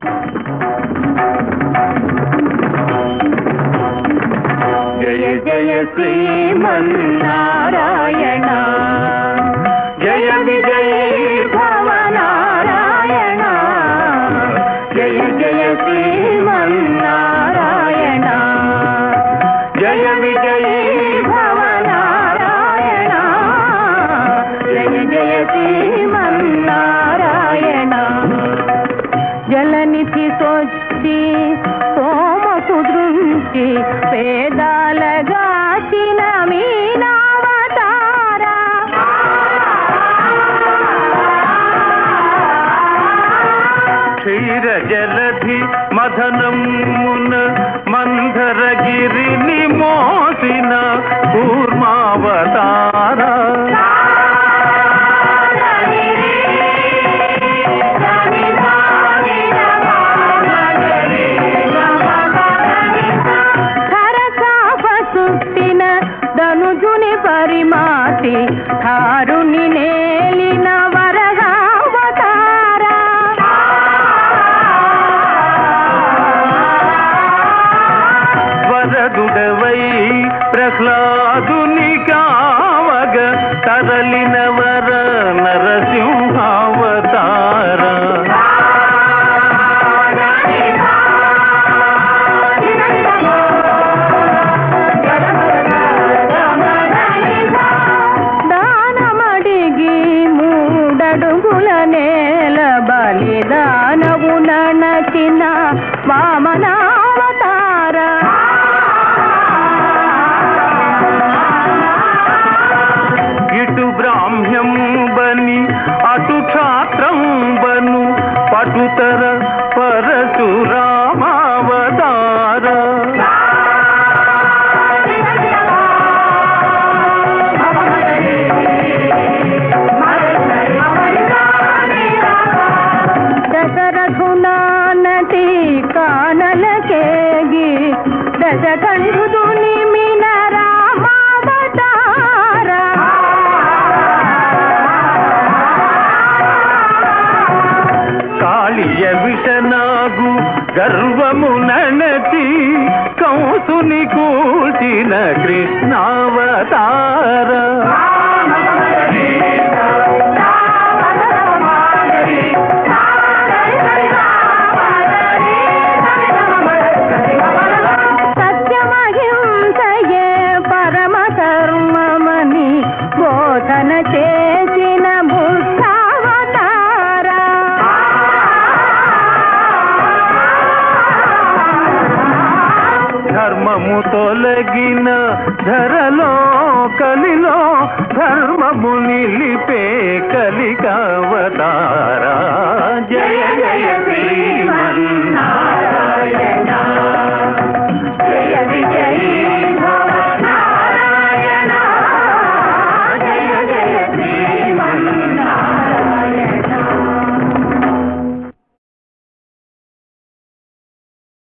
జయ జయ శ్రీమన్నారాయణ జయ విజయ భవనారాయణ జయ జయ శ్రీమన్నారాయణ జయ విజయ భవనారాయణ జయ జయ శ్రీమన్నారాయణ జలనిధి సొచ్చి సోమకు దృష్టి పేదాలగాచిన మీనావతారా క్షీర జలధి మదనమున మందరగిరిని మోసిన కూర్మావతార ఖరచాప సుట్టిన ధనుజుని పరిమాటి ధారుని నేలిన వరగావతారా వరదుడవై ప్రహ్లాదుని కావగ తరలిన వర నరసింహావతార దానమడిగి మూడడుగుల నేల బలిదానవు ననచిన వామనావతార ఇటు బ్రాహ్మ్యం బని అటు క్షాత్రం బను పటుతర పరశురామావతార దశరథునానటి కానలకేగి దశకంఠుడు నిమిన రామావతార కాళియ విషనాగు గర్వము నణచి కంసుని కూల్చిన కృష్ణావతార సత్యమహింసయే పరమ ధర్మమని బోధన చేసిన బుద్ధావతార ధర్మము తొలగిన ధరలో కలిలో ధర్మము నిలిపే కలికావతార జయ జయ